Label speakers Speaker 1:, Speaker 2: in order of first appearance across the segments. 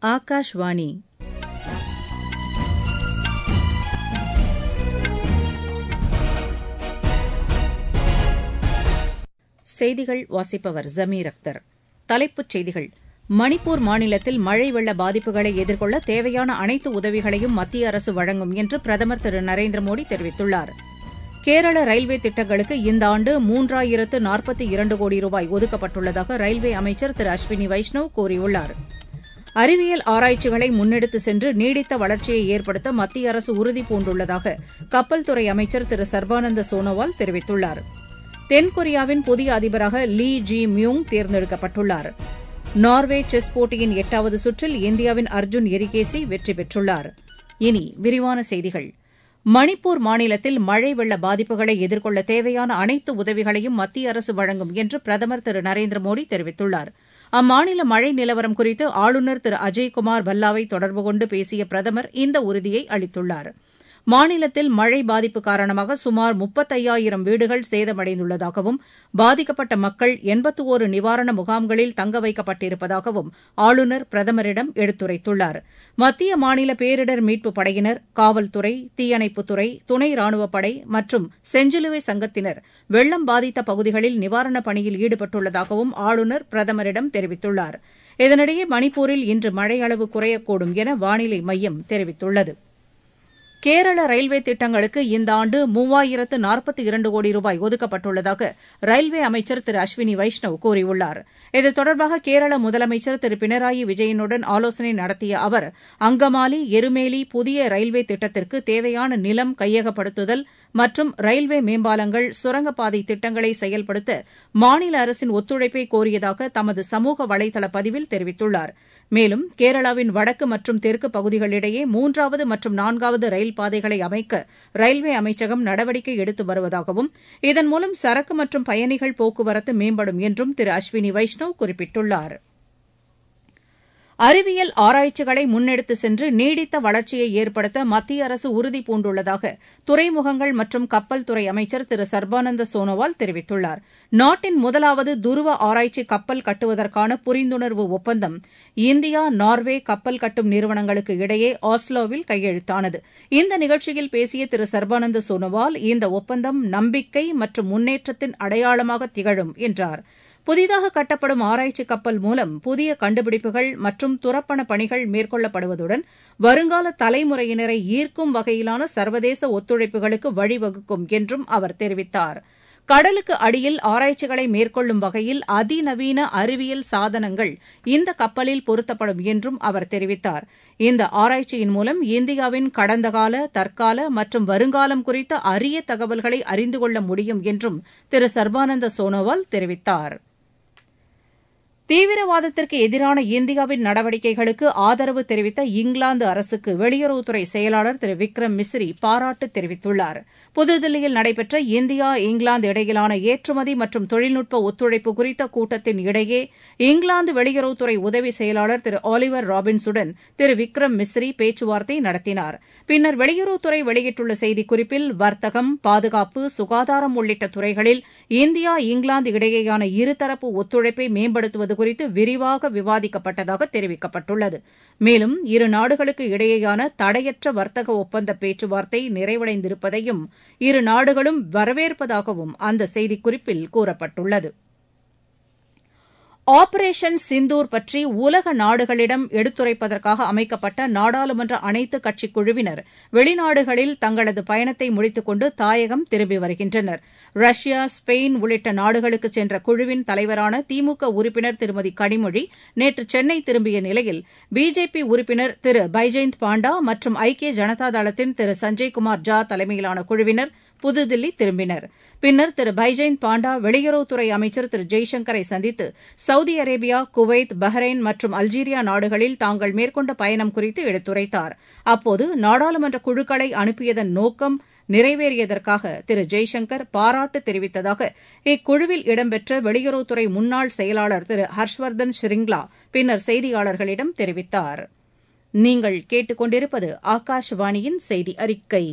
Speaker 1: ஆகாஷ்வாணி செய்திகள் வாசிப்பவர் ஜமீர் அக்தர் தலைப்புச் செய்திகள் மணிப்பூர் மாநிலத்தில் மழை வெள்ள பாதிப்புகளை எதிர்கொள்ள தேவையான அனைத்து உதவிகளையும் மத்திய அரசு வழங்கும் என்று பிரதமர் திரு நரேந்திர மோடி தெரிவித்துள்ளார் கேரள ரயில்வே திட்டங்களுக்கு இந்த ஆண்டு மூன்றாயிரத்து நாற்பத்தி இரண்டு கோடி ரூபாய் ஒதுக்கப்பட்டுள்ளதாக ரயில்வே அமைச்சர் திரு அஸ்வினி வைஷ்ணவ் கூறியுள்ளார் அறிவியல் ஆராய்ச்சிகளை முன்னெடுத்து சென்று நீடித்த வளர்ச்சியை ஏற்படுத்த மத்திய அரசு உறுதிபூண்டுள்ளதாக கப்பல் துறை அமைச்சர் திரு சர்பானந்த சோனோவால் தெரிவித்துள்ளார் தென்கொரியாவின் புதிய அதிபராக லீ ஜி மியூங் தேர்ந்தெடுக்கப்பட்டுள்ளார் நார்வே செஸ் போட்டியின் எட்டாவது சுற்றில் இந்தியாவின் அர்ஜுன் எரிகேசி வெற்றி பெற்றுள்ளார் இனி விரிவான செய்திகள் மணிப்பூர் மாநிலத்தில் மழை வெள்ள பாதிப்புகளை எதிர்கொள்ள தேவையான அனைத்து உதவிகளையும் மத்திய அரசு வழங்கும் என்று பிரதமர் திரு நரேந்திர மோடி தெரிவித்துள்ளார் அம்மாநில மழை நிலவரம் குறித்து ஆளுநர் திரு அஜய்குமார் பல்லாவை தொடர்பு கொண்டு பேசிய பிரதமர் இந்த உறுதியை அளித்துள்ளார் மாநிலத்தில் மழை பாதிப்பு காரணமாக சுமார் முப்பத்தையாயிரம் வீடுகள் சேதமடைந்துள்ளதாகவும் பாதிக்கப்பட்ட மக்கள் எண்பத்து ஒரு நிவாரண முகாம்களில் தங்க வைக்கப்பட்டிருப்பதாகவும் ஆளுநர் பிரதமரிடம் எடுத்துரைத்துள்ளார் மத்திய மாநில பேரிடர் மீட்புப் படையினர் காவல்துறை தீயணைப்புத்துறை துணை ராணுவப்படை மற்றும் செஞ்சிலுவை சங்கத்தினர் வெள்ளம் பாதித்த பகுதிகளில் நிவாரணப் பணியில் ஈடுபட்டுள்ளதாகவும் ஆளுநர் பிரதமரிடம் தெரிவித்துள்ளார் இதனிடையே மணிப்பூரில் இன்று மழை அளவு குறையக்கூடும் என வானிலை மையம் தெரிவித்துள்ளது கேரள ரயில்வே திட்டங்களுக்கு இந்த ஆண்டு மூவாயிரத்து நாற்பத்தி இரண்டு கோடி ரூபாய் ஒதுக்கப்பட்டுள்ளதாக ரயில்வே அமைச்சர் திரு அஸ்வினி வைஷ்ணவ் கூறியுள்ளார் இது தொடர்பாக கேரள முதலமைச்சர் திரு பினராயி விஜயனுடன் ஆலோசனை நடத்திய அவர் அங்கமாலி எருமேலி புதிய ரயில்வே திட்டத்திற்கு தேவையான நிலம் கையகப்படுத்துதல் மற்றும் ரயில்வே மேம்பாலங்கள் சுரங்கப்பாதை திட்டங்களை செயல்படுத்த மாநில அரசின் ஒத்துழைப்பை கோரியதாக தமது சமூக வலைதள பதிவில் தெரிவித்துள்ளார் மேலும் கேரளாவின் வடக்கு மற்றும் தெற்கு பகுதிகளிடையே மூன்றாவது மற்றும் நான்காவது ரயில் பாதைகளை அமைக்க ரயில்வே அமைச்சகம் நடவடிக்கை எடுத்து வருவதாகவும் இதன் மூலம் சரக்கு மற்றும் பயணிகள் போக்குவரத்து மேம்படும் என்றும் திரு அஸ்வினி வைஷ்ணவ் குறிப்பிட்டுள்ளார் அறிவியல் ஆராய்ச்சிகளை முன்னெடுத்து சென்று நீடித்த வளர்ச்சியை ஏற்படுத்த மத்திய அரசு உறுதிபூண்டுள்ளதாக துறைமுகங்கள் மற்றும் கப்பல் துறை அமைச்சர் திரு சர்பானந்த சோனோவால் தெரிவித்துள்ளார் நாட்டின் முதலாவது துருவ ஆராய்ச்சி கப்பல் கட்டுவதற்கான புரிந்துணர்வு ஒப்பந்தம் இந்தியா நார்வே கப்பல் கட்டும் நிறுவனங்களுக்கு இடையே ஆஸ்லோவில் கையெழுத்தானது இந்த நிகழ்ச்சியில் பேசிய திரு சர்பானந்த சோனோவால் இந்த ஒப்பந்தம் நம்பிக்கை மற்றும் முன்னேற்றத்தின் அடையாளமாக திகழும் என்றார் புதிதாக கட்டப்படும் ஆராய்ச்சி கப்பல் மூலம் புதிய கண்டுபிடிப்புகள் மற்றும் துரப்பண பணிகள் மேற்கொள்ளப்படுவதுடன் வருங்கால தலைமுறையினரை ஈர்க்கும் வகையிலான சர்வதேச ஒத்துழைப்புகளுக்கு வழிவகுக்கும் என்றும் அவர் தெரிவித்தார் கடலுக்கு அடியில் ஆராய்ச்சிகளை மேற்கொள்ளும் வகையில் அதிநவீன அறிவியல் சாதனங்கள் இந்த கப்பலில் பொருத்தப்படும் என்றும் அவர் தெரிவித்தார் இந்த ஆராய்ச்சியின் மூலம் இந்தியாவின் கடந்த கால தற்கால மற்றும் வருங்காலம் குறித்த அரிய தகவல்களை அறிந்து கொள்ள முடியும் என்றும் திரு சர்பானந்த சோனோவால் தெரிவித்தாா் தீவிரவாதத்திற்கு எதிரான இந்தியாவின் நடவடிக்கைகளுக்கு ஆதரவு தெரிவித்த இங்கிலாந்து அரசுக்கு வெளியுறவுத்துறை செயலாளர் திரு விக்ரம் மிஸ்ரி பாராட்டு தெரிவித்துள்ளார் புதுதில்லியில் நடைபெற்ற இந்தியா இங்கிலாந்து இடையிலான ஏற்றுமதி மற்றும் தொழில்நுட்ப ஒத்துழைப்பு குறித்த கூட்டத்தின் இடையே இங்கிலாந்து வெளியுறவுத்துறை உதவி செயலாளர் திரு ஆலிவர் ராபின்ஸுடன் திரு விக்ரம் மிஸ்ரி பேச்சுவார்த்தை நடத்தினார் பின்னர் வெளியுறவுத்துறை வெளியிட்டுள்ள செய்திக்குறிப்பில் வர்த்தகம் பாதுகாப்பு சுகாதாரம் உள்ளிட்ட துறைகளில் இந்தியா இங்கிலாந்து இடையேயான இருதரப்பு ஒத்துழைப்பை மேம்படுத்துவது குறித்து விரிவாக விவாதிக்கப்பட்டதாக தெரிவிக்கப்பட்டுள்ளது மேலும் இரு நாடுகளுக்கு இடையேயான தடையற்ற வர்த்தக ஒப்பந்த பேச்சுவார்த்தை நிறைவடைந்திருப்பதையும் இரு நாடுகளும் வரவேற்பதாகவும் அந்த செய்திக்குறிப்பில் கூறப்பட்டுள்ளது ஆபரேஷன் சிந்தூர் பற்றி உலக நாடுகளிடம் எடுத்துரைப்பதற்காக அமைக்கப்பட்ட நாடாளுமன்ற அனைத்துக் கட்சி குழுவினர் வெளிநாடுகளில் தங்களது பயணத்தை முடித்துக் கொண்டு தாயகம் திரும்பி வருகின்றனர் ரஷ்யா ஸ்பெயின் உள்ளிட்ட நாடுகளுக்கு சென்ற குழுவின் தலைவரான திமுக உறுப்பினர் திருமதி கனிமொழி நேற்று சென்னை திரும்பிய நிலையில் பிஜேபி உறுப்பினர் திரு பைஜெயந்த் பாண்டா மற்றும் ஐக்கிய ஜனதா தளத்தின் திரு சஞ்சய்குமார் ஜா தலைமையிலான குழுவினர் புதுதில்லி திரும்பினர் பின்னர் திரு பைஜெயந்த் பாண்டா வெளியுறவுத்துறை அமைச்சர் திரு ஜெய்சங்கரை சந்தித்து சவுதி அரேபியா குவைத் பஹ்ரைன் மற்றும் அல்ஜீரியா நாடுகளில் தாங்கள் மேற்கொண்ட பயணம் குறித்து எடுத்துரைத்தார் அப்போது நாடாளுமன்ற குழுக்களை அனுப்பியதன் நோக்கம் நிறைவேறியதற்காக திரு ஜெய்சங்கர் பாராட்டு தெரிவித்ததாக இக்குழுவில் இடம்பெற்ற வெளியுறவுத்துறை முன்னாள் செயலாளர் திரு ஹர்ஷ்வர்தன் ஷ்ரிங்லா பின்னர் செய்தியாளர்களிடம் தெரிவித்தார் நீங்கள் கேட்டுக்கொண்டிருப்பது ஆகாஷவாணியின் செய்தி அறிக்கை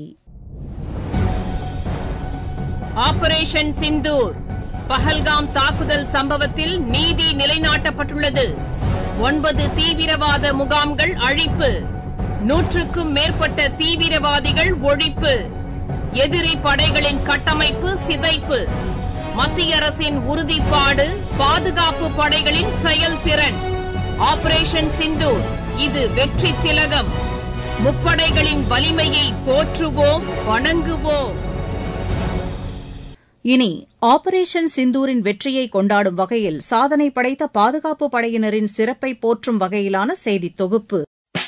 Speaker 2: ஆபரேஷன் சிந்தூர் பஹல்காம் தாக்குதல் சம்பவத்தில் நீதி நிலைநாட்டப்பட்டுள்ளது ஒன்பது தீவிரவாத முகாம்கள் அழிப்பு நூற்றுக்கும் மேற்பட்ட தீவிரவாதிகள் ஒழிப்பு எதிரி படைகளின் கட்டமைப்பு சிதைப்பு மத்திய அரசின் உறுதிப்பாடு பாதுகாப்பு படைகளின் செயல்திறன் ஆபரேஷன் சிந்தூர் இது வெற்றி திலகம் முப்படைகளின் வலிமையை போற்றுவோம் வணங்குவோம்
Speaker 1: இனி ஆபரேஷன் சிந்தூரின் வெற்றியை கொண்டாடும் வகையில் சாதனை படைத்த பாதுகாப்பு படையினரின் சிறப்பை போற்றும் வகையிலான செய்தித் தொகுப்பு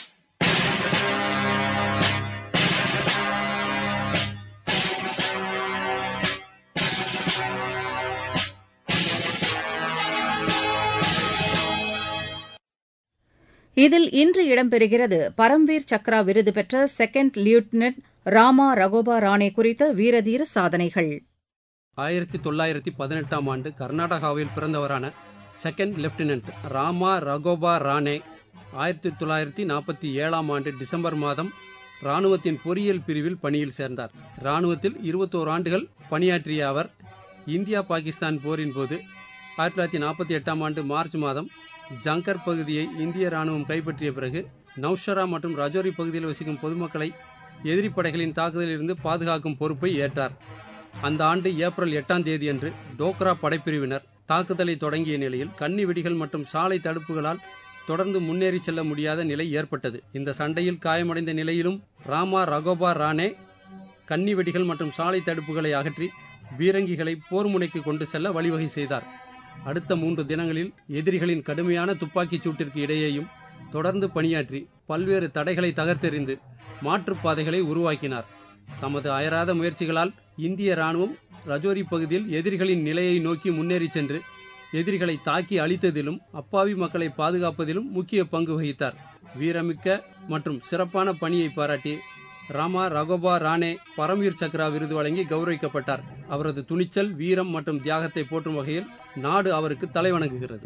Speaker 1: இதில் இன்று இடம்பெறுகிறது பரம்வீர் சக்ரா விருது பெற்ற செகண்ட் லியூட்னன்ட் ராமா ரகோபா ராணே குறித்த வீரதீர சாதனைகள்
Speaker 3: ஆயிரத்தி தொள்ளாயிரத்தி பதினெட்டாம் ஆண்டு கர்நாடகாவில் பிறந்தவரான செகண்ட் லெப்டினன்ட் ராமா ரகோபா ராணே ஆயிரத்தி தொள்ளாயிரத்தி நாற்பத்தி ஏழாம் ஆண்டு டிசம்பர் மாதம் ராணுவத்தின் பொறியியல் பிரிவில் பணியில் சேர்ந்தார் ராணுவத்தில் இருபத்தோரு ஆண்டுகள் பணியாற்றிய அவர் இந்தியா பாகிஸ்தான் போரின் போது ஆயிரத்தி தொள்ளாயிரத்தி நாற்பத்தி எட்டாம் ஆண்டு மார்ச் மாதம் ஜங்கர் பகுதியை இந்திய ராணுவம் கைப்பற்றிய பிறகு நௌஷரா மற்றும் ரஜோரி பகுதியில் வசிக்கும் பொதுமக்களை எதிரி படைகளின் தாக்குதலிலிருந்து பாதுகாக்கும் பொறுப்பை ஏற்றார் அந்த ஆண்டு ஏப்ரல் எட்டாம் தேதியன்று டோக்ரா படைப்பிரிவினர் தாக்குதலை தொடங்கிய நிலையில் கன்னி வெடிகள் மற்றும் சாலை தடுப்புகளால் தொடர்ந்து முன்னேறி செல்ல முடியாத நிலை ஏற்பட்டது இந்த சண்டையில் காயமடைந்த நிலையிலும் ராமா ரகோபா ராணே கன்னி வெடிகள் மற்றும் சாலை தடுப்புகளை அகற்றி பீரங்கிகளை போர் முனைக்கு கொண்டு செல்ல வழிவகை செய்தார் அடுத்த மூன்று தினங்களில் எதிரிகளின் கடுமையான துப்பாக்கிச் சூட்டிற்கு இடையேயும் தொடர்ந்து பணியாற்றி பல்வேறு தடைகளை தகர்த்தெறிந்து மாற்றுப்பாதைகளை உருவாக்கினார் தமது அயராத முயற்சிகளால் இந்திய ராணுவம் ரஜோரி பகுதியில் எதிரிகளின் நிலையை நோக்கி முன்னேறி சென்று எதிரிகளை தாக்கி அழித்ததிலும் அப்பாவி மக்களை பாதுகாப்பதிலும் முக்கிய பங்கு வகித்தார் வீரமிக்க மற்றும் சிறப்பான பணியை பாராட்டி ராமா ரகோபா ராணே பரம்வீர் சக்ரா விருது வழங்கி கௌரவிக்கப்பட்டார் அவரது துணிச்சல் வீரம் மற்றும் தியாகத்தை போற்றும் வகையில் நாடு அவருக்கு தலைவணங்குகிறது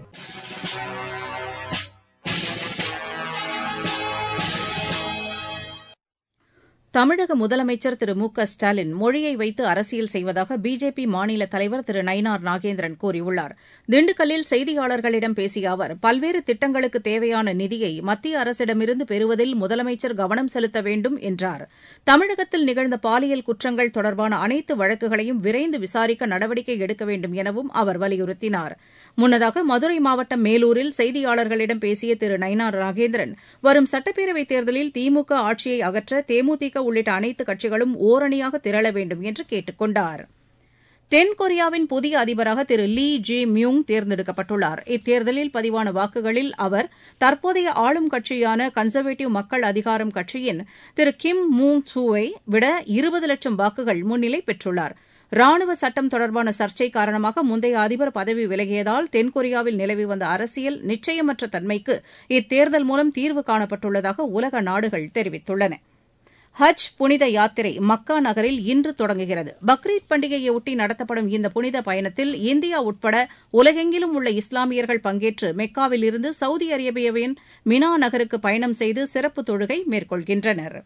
Speaker 1: தமிழக முதலமைச்சர் திரு மு க ஸ்டாலின் மொழியை வைத்து அரசியல் செய்வதாக பிஜேபி மாநில தலைவர் திரு நயினார் நாகேந்திரன் கூறியுள்ளார் திண்டுக்கல்லில் செய்தியாளர்களிடம் பேசிய அவர் பல்வேறு திட்டங்களுக்கு தேவையான நிதியை மத்திய அரசிடமிருந்து பெறுவதில் முதலமைச்சர் கவனம் செலுத்த வேண்டும் என்றார் தமிழகத்தில் நிகழ்ந்த பாலியல் குற்றங்கள் தொடர்பான அனைத்து வழக்குகளையும் விரைந்து விசாரிக்க நடவடிக்கை எடுக்க வேண்டும் எனவும் அவர் வலியுறுத்தினார் முன்னதாக மதுரை மாவட்டம் மேலூரில் செய்தியாளர்களிடம் பேசிய திரு நயினார் நாகேந்திரன் வரும் சட்டப்பேரவைத் தேர்தலில் திமுக ஆட்சியை அகற்ற தேமுதிக உள்ளிட்ட அனைத்து கட்சிகளும் ஓரணியாக திரள வேண்டும் என்று கேட்டுக் கொண்டார் தென்கொரியாவின் புதிய அதிபராக திரு லீ ஜே மியூங் தேர்ந்தெடுக்கப்பட்டுள்ளார் இத்தேர்தலில் பதிவான வாக்குகளில் அவர் தற்போதைய ஆளும் கட்சியான கன்சர்வேட்டிவ் மக்கள் அதிகாரம் கட்சியின் திரு கிம் மூங் சூவை விட இருபது லட்சம் வாக்குகள் முன்னிலை பெற்றுள்ளார் ராணுவ சட்டம் தொடர்பான சர்ச்சை காரணமாக முந்தைய அதிபர் பதவி விலகியதால் தென்கொரியாவில் நிலவி வந்த அரசியல் நிச்சயமற்ற தன்மைக்கு இத்தேர்தல் மூலம் தீர்வு காணப்பட்டுள்ளதாக உலக நாடுகள் தெரிவித்துள்ளன ஹஜ் புனித யாத்திரை மக்கா நகரில் இன்று தொடங்குகிறது பக்ரீத் பண்டிகையொட்டி நடத்தப்படும் இந்த புனித பயணத்தில் இந்தியா உட்பட உலகெங்கிலும் உள்ள இஸ்லாமியர்கள் பங்கேற்று மெக்காவில் இருந்து சவுதி அரேபியாவின் மினா நகருக்கு பயணம் செய்து சிறப்பு தொழுகை மேற்கொள்கின்றனர்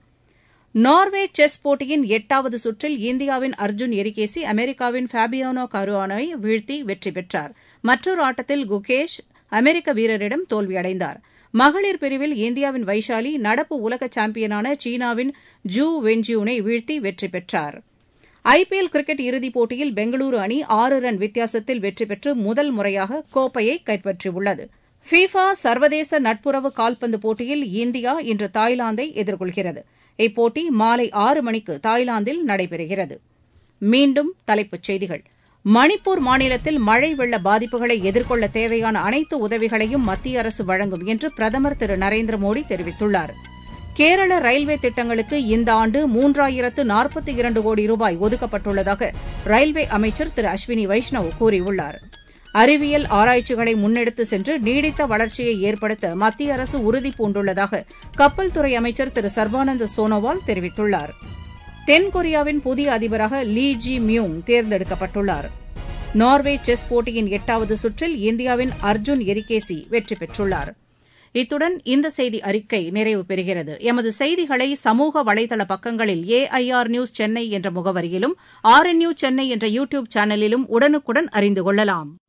Speaker 1: நார்வே செஸ் போட்டியின் எட்டாவது சுற்றில் இந்தியாவின் அர்ஜுன் எரிகேசி அமெரிக்காவின் ஃபேபியானோ கருவானை வீழ்த்தி வெற்றி பெற்றார் மற்றொரு ஆட்டத்தில் குகேஷ் அமெரிக்க வீரரிடம் தோல்வியடைந்தார் மகளிர் பிரிவில் இந்தியாவின் வைஷாலி நடப்பு உலக சாம்பியனான சீனாவின் ஜூ வென்ஜியூனை வீழ்த்தி வெற்றி பெற்றார் ஐபிஎல் கிரிக்கெட் இறுதிப் போட்டியில் பெங்களூரு அணி ஆறு ரன் வித்தியாசத்தில் வெற்றி பெற்று முதல் முறையாக கோப்பையை கைப்பற்றியுள்ளது ஃபீஃபா சர்வதேச நட்புறவு கால்பந்து போட்டியில் இந்தியா இன்று தாய்லாந்தை எதிர்கொள்கிறது இப்போட்டி மாலை ஆறு மணிக்கு தாய்லாந்தில் நடைபெறுகிறது மீண்டும் தலைப்புச் செய்திகள் மணிப்பூர் மாநிலத்தில் மழை வெள்ள பாதிப்புகளை எதிர்கொள்ள தேவையான அனைத்து உதவிகளையும் மத்திய அரசு வழங்கும் என்று பிரதமர் திரு நரேந்திர மோடி தெரிவித்துள்ளார் கேரள ரயில்வே திட்டங்களுக்கு இந்த ஆண்டு மூன்றாயிரத்து நாற்பத்தி இரண்டு கோடி ரூபாய் ஒதுக்கப்பட்டுள்ளதாக ரயில்வே அமைச்சர் திரு அஸ்வினி வைஷ்ணவ் கூறியுள்ளார் அறிவியல் ஆராய்ச்சிகளை முன்னெடுத்து சென்று நீடித்த வளர்ச்சியை ஏற்படுத்த மத்திய அரசு உறுதி பூண்டுள்ளதாக கப்பல் துறை அமைச்சர் திரு சர்பானந்த சோனோவால் தெரிவித்துள்ளார் தென்கொரியாவின் புதிய அதிபராக லீ ஜி மியூங் தேர்ந்தெடுக்கப்பட்டுள்ளார் நார்வே செஸ் போட்டியின் எட்டாவது சுற்றில் இந்தியாவின் அர்ஜுன் எரிகேசி வெற்றி பெற்றுள்ளார் இத்துடன் இந்த செய்தி அறிக்கை நிறைவு பெறுகிறது எமது செய்திகளை சமூக வலைதள பக்கங்களில் ஏஐஆர் நியூஸ் சென்னை என்ற முகவரியிலும் ஆர் என் நியூஸ் சென்னை என்ற யூ டியூப் சேனலிலும் உடனுக்குடன் அறிந்து கொள்ளலாம்